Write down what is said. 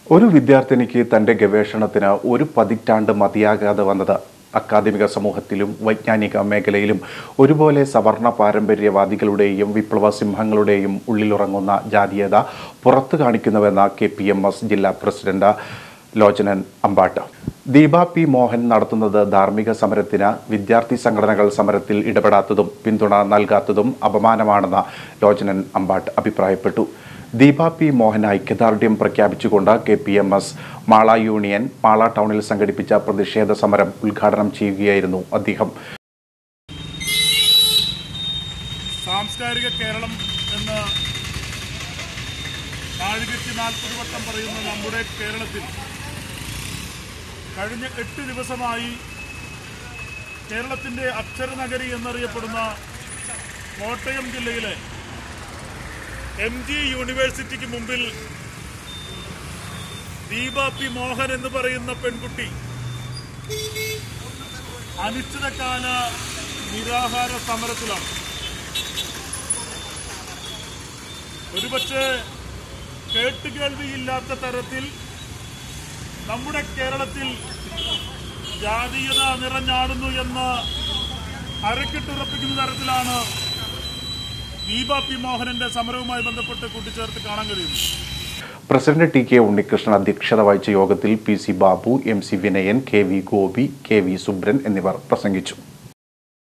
ഒരു വിദ്യാർത്ഥിനിക്ക് തന്റെ ഗവേഷണത്തിന് ഒരു പതിറ്റാണ്ട് മതിയാകാതെ വന്നത് അക്കാദമിക സമൂഹത്തിലും വൈജ്ഞാനിക മേഖലയിലും ഒരുപോലെ സവർണ പാരമ്പര്യവാദികളുടെയും വിപ്ലവ സിംഹങ്ങളുടെയും ഉള്ളിലുറങ്ങുന്ന ജാതീയത പുറത്തു കാണിക്കുന്നുവെന്ന കെ പി എം എസ് ജില്ലാ പ്രസിഡന്റ് ലോചനൻ അമ്പാട്ട് ദീപ പി മോഹൻ നടത്തുന്നത് ധാർമ്മിക സമരത്തിന് വിദ്യാർത്ഥി സംഘടനകൾ സമരത്തിൽ ഇടപെടാത്തതും പിന്തുണ നൽകാത്തതും അപമാനമാണെന്ന് ലോചനൻ അമ്പാട്ട് അഭിപ്രായപ്പെട്ടു ദീപ പി മോഹൻ ഐക്യദാർഢ്യം പ്രഖ്യാപിച്ചുകൊണ്ട് K P M S Mala union Mala ടൗണിൽ സംഘടിപ്പിച്ച പ്രതിഷേധ സമരം ഉദ്ഘാടനം ചെയ്യുകയായിരുന്നു അദ്ദേഹം സാംസ്കാരിക കേരളം എന്ന് നാഴികയ്ക്ക് നാൽപ്പത് വട്ടം പറയുന്ന നമ്മുടെ കേരളത്തിൽ കഴിഞ്ഞ എട്ട് ദിവസമായി കേരളത്തിൻ്റെ അക്ഷരനഗരി എന്നറിയപ്പെടുന്ന കോട്ടയം ജില്ലയിലെ എം ജി യൂണിവേഴ്സിറ്റിക്ക് മുമ്പിൽ ദീപ പി മോഹൻ എന്ന് പറയുന്ന പെൺകുട്ടി അനിശ്ചിതകാല നിരാഹാര സമരത്തിലാണ് ഒരുപക്ഷെ കേട്ടുകേൾവിയില്ലാത്ത തരത്തിൽ നമ്മുടെ കേരളത്തിൽ ജാതീയത നിറഞ്ഞാടുന്നു എന്ന് അരക്കിട്ടുറപ്പിക്കുന്ന തരത്തിലാണ് ദീപ പി മോഹനന്റെ സമരവുമായി ബന്ധപ്പെട്ട് കൂട്ടിച്ചേർത്ത് കാണാൻ കഴിയുന്നു പ്രസിഡന്റ് ടി കെ ഉണ്ണികൃഷ്ണൻ അധ്യക്ഷത വഹിച്ച യോഗത്തിൽ P C Babu M C Vinayan K V Gopi K V Subran എന്നിവർ പ്രസംഗിച്ചു